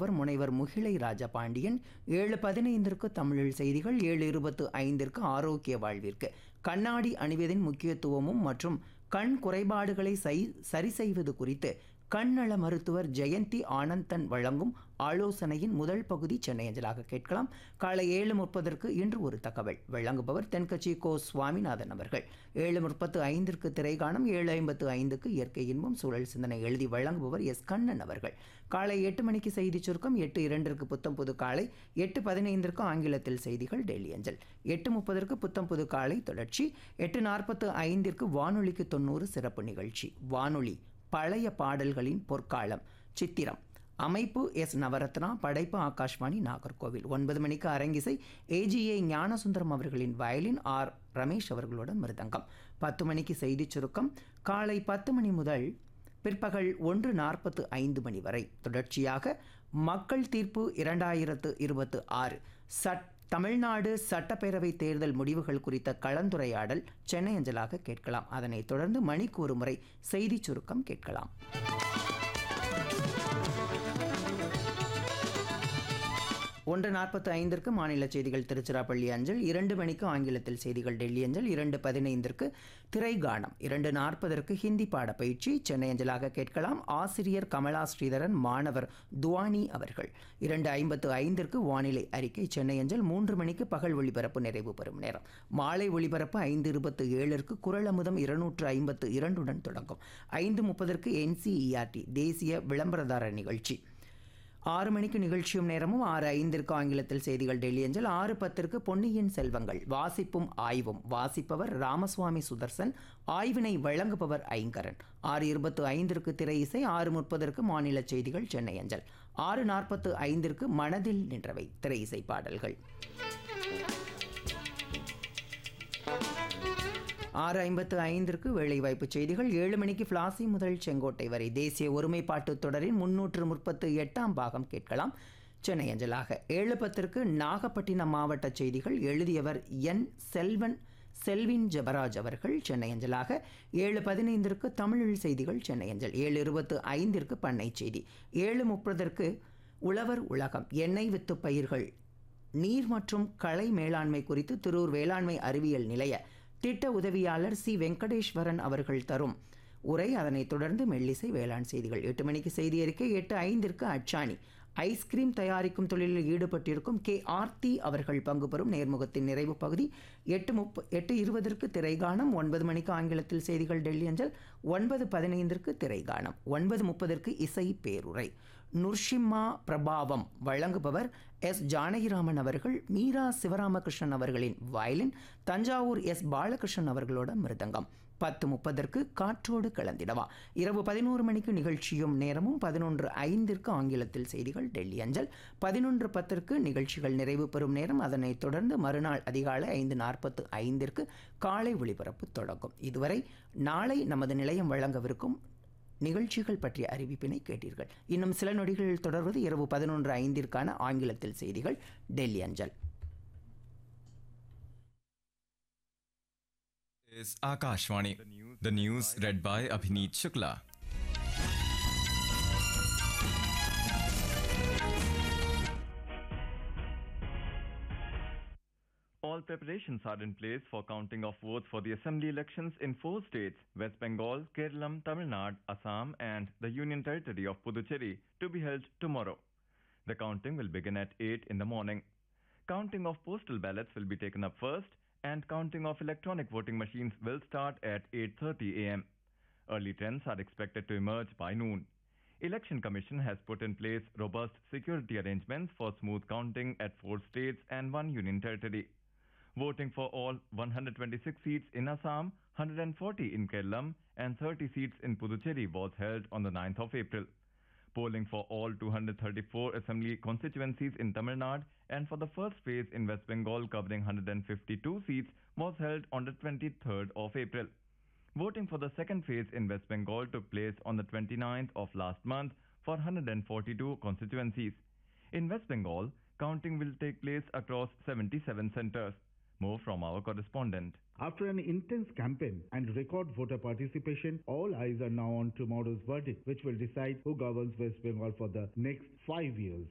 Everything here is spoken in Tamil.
வழங்குபவர் முனைவர் முகிலை ராஜபாண்டியன் ஏழு பதினைந்திற்கு தமிழில் செய்திகள் ஏழு இருபத்து ஐந்திற்கு ஆரோக்கிய வாழ்விற்கு கண்ணாடி அணிவதின் முக்கியத்துவமும் மற்றும் கண் குறைபாடுகளை சை சரி செய்வது குறித்து கண்ணள மருத்துவர் ஜெயந்தி ஆனந்தன் வழங்கும் ஆலோசனையின் முதல் பகுதி சென்னை அஞ்சலாக கேட்கலாம் காலை ஏழு முப்பதற்கு இன்று ஒரு தகவல் வழங்குபவர் தென்கட்சி கோ சுவாமிநாதன் அவர்கள் ஏழு முப்பத்து ஐந்திற்கு திரைகாணம் ஏழு ஐம்பத்து ஐந்துக்கு இயற்கை இன்பம் சூழல் சிந்தனை எழுதி வழங்குபவர் எஸ் கண்ணன் அவர்கள் காலை எட்டு மணிக்கு செய்தி சுருக்கம் எட்டு இரண்டிற்கு புத்தம் புது காலை எட்டு பதினைந்திற்கு ஆங்கிலத்தில் செய்திகள் டெல்லி அஞ்சல் எட்டு முப்பதற்கு புத்தம் புது காலை தொடர்ச்சி எட்டு நாற்பத்து ஐந்திற்கு வானொலிக்கு தொண்ணூறு சிறப்பு நிகழ்ச்சி வானொலி பழைய பாடல்களின் பொற்காலம் சித்திரம் அமைப்பு எஸ் நவரத்னா படைப்பு ஆகாஷ்வாணி நாகர்கோவில் ஒன்பது மணிக்கு அரங்கிசை ஏஜிஏ ஞானசுந்தரம் அவர்களின் வயலின் ஆர் ரமேஷ் அவர்களுடன் மிருதங்கம் பத்து மணிக்கு செய்திச் சுருக்கம் காலை பத்து மணி முதல் பிற்பகல் ஒன்று நாற்பத்து ஐந்து மணி வரை தொடர்ச்சியாக மக்கள் தீர்ப்பு இரண்டாயிரத்து இருபத்து ஆறு சட் தமிழ்நாடு சட்டப்பேரவை தேர்தல் முடிவுகள் குறித்த கலந்துரையாடல் சென்னை அஞ்சலாக கேட்கலாம் அதனைத் தொடர்ந்து மணிக்கு ஒரு முறை செய்திச் சுருக்கம் கேட்கலாம் ஒன்று நாற்பத்து ஐந்திற்கு மாநில செய்திகள் திருச்சிராப்பள்ளி அஞ்சல் இரண்டு மணிக்கு ஆங்கிலத்தில் செய்திகள் டெல்லி அஞ்சல் இரண்டு பதினைந்திற்கு திரைகானம் இரண்டு நாற்பதற்கு ஹிந்தி பாட பயிற்சி சென்னை அஞ்சலாக கேட்கலாம் ஆசிரியர் கமலா ஸ்ரீதரன் மாணவர் துவானி அவர்கள் இரண்டு ஐம்பத்து ஐந்திற்கு வானிலை அறிக்கை சென்னை அஞ்சல் மூன்று மணிக்கு பகல் ஒளிபரப்பு நிறைவு பெறும் நேரம் மாலை ஒளிபரப்பு ஐந்து இருபத்து ஏழிற்கு குரல் அமுதம் இருநூற்று ஐம்பத்து இரண்டுடன் தொடங்கும் ஐந்து முப்பதற்கு என்சிஇஆர்டி தேசிய விளம்பரதாரர் நிகழ்ச்சி ஆறு மணிக்கு நிகழ்ச்சியும் நேரமும் ஆறு ஐந்திற்கு ஆங்கிலத்தில் செய்திகள் டெல்லி அஞ்சல் ஆறு பத்திற்கு பொன்னியின் செல்வங்கள் வாசிப்பும் ஆய்வும் வாசிப்பவர் ராமசுவாமி சுதர்சன் ஆய்வினை வழங்குபவர் ஐங்கரன் ஆறு இருபத்து ஐந்திற்கு திரை இசை ஆறு முப்பதற்கு மாநில செய்திகள் சென்னை அஞ்சல் ஆறு நாற்பத்து ஐந்திற்கு மனதில் நின்றவை திரை இசை பாடல்கள் ஆறு ஐம்பத்து ஐந்திற்கு வேலைவாய்ப்பு செய்திகள் ஏழு மணிக்கு பிளாசி முதல் செங்கோட்டை வரை தேசிய ஒருமைப்பாட்டு தொடரின் முன்னூற்று முப்பத்து எட்டாம் பாகம் கேட்கலாம் சென்னை அஞ்சலாக ஏழு பத்திற்கு நாகப்பட்டினம் மாவட்ட செய்திகள் எழுதியவர் என் செல்வன் செல்வின் ஜபராஜ் அவர்கள் சென்னை அஞ்சலாக ஏழு பதினைந்திற்கு தமிழில் செய்திகள் சென்னை அஞ்சல் ஏழு இருபத்து ஐந்திற்கு பண்ணை செய்தி ஏழு முப்பதற்கு உழவர் உலகம் எண்ணெய் வித்து பயிர்கள் நீர் மற்றும் களை மேலாண்மை குறித்து திருவூர் வேளாண்மை அறிவியல் நிலைய திட்ட உதவியாளர் சி வெங்கடேஸ்வரன் அவர்கள் தரும் உரை அதனைத் தொடர்ந்து மெல்லிசை வேளாண் செய்திகள் எட்டு மணிக்கு செய்தி அறிக்கை எட்டு ஐந்திற்கு அச்சாணி ஐஸ்கிரீம் தயாரிக்கும் தொழிலில் ஈடுபட்டிருக்கும் கே ஆர்த்தி அவர்கள் பங்கு பெறும் நேர்முகத்தின் நிறைவு பகுதி எட்டு முப்ப எட்டு இருபதற்கு திரைகாணம் ஒன்பது மணிக்கு ஆங்கிலத்தில் செய்திகள் டெல்லி அஞ்சல் ஒன்பது பதினைந்திற்கு திரைகாணம் ஒன்பது முப்பதற்கு இசை பேருரை நுர்ஷிம்மா பிரபாவம் வழங்குபவர் எஸ் ஜானகிராமன் அவர்கள் மீரா சிவராமகிருஷ்ணன் அவர்களின் வயலின் தஞ்சாவூர் எஸ் பாலகிருஷ்ணன் அவர்களோட மிருதங்கம் பத்து முப்பதற்கு காற்றோடு கலந்திடவா இரவு பதினோரு மணிக்கு நிகழ்ச்சியும் நேரமும் பதினொன்று ஐந்திற்கு ஆங்கிலத்தில் செய்திகள் டெல்லி அஞ்சல் பதினொன்று பத்திற்கு நிகழ்ச்சிகள் நிறைவு பெறும் நேரம் அதனைத் தொடர்ந்து மறுநாள் அதிகாலை ஐந்து நாற்பத்து ஐந்திற்கு காலை ஒளிபரப்பு தொடங்கும் இதுவரை நாளை நமது நிலையம் வழங்கவிருக்கும் நிகழ்ச்சிகள் பற்றிய அறிவிப்பினை கேட்டீர்கள் இன்னும் சில நொடிகளில் தொடர்வது இரவு பதினொன்று ஐந்திற்கான ஆங்கிலத்தில் செய்திகள் டெல்லி அஞ்சல் is Akashvani. The news read by Abhineet Shukla. All preparations are in place for counting of votes for the assembly elections in four states West Bengal, Kerala, Tamil Nadu, Assam, and the Union Territory of Puducherry to be held tomorrow. The counting will begin at 8 in the morning. Counting of postal ballots will be taken up first, and counting of electronic voting machines will start at 8:30 a.m. Early trends are expected to emerge by noon. Election Commission has put in place robust security arrangements for smooth counting at four states and one union territory. Voting for all 126 seats in Assam, 140 in Kerala, and 30 seats in Puducherry was held on the 9th of April. Polling for all 234 assembly constituencies in Tamil Nadu and for the first phase in West Bengal covering 152 seats was held on the 23rd of April. Voting for the second phase in West Bengal took place on the 29th of last month for 142 constituencies. In West Bengal, counting will take place across 77 centers. More from our correspondent. After an intense campaign and record voter participation, all eyes are now on tomorrow's verdict, which will decide who governs West Bengal for the next five years.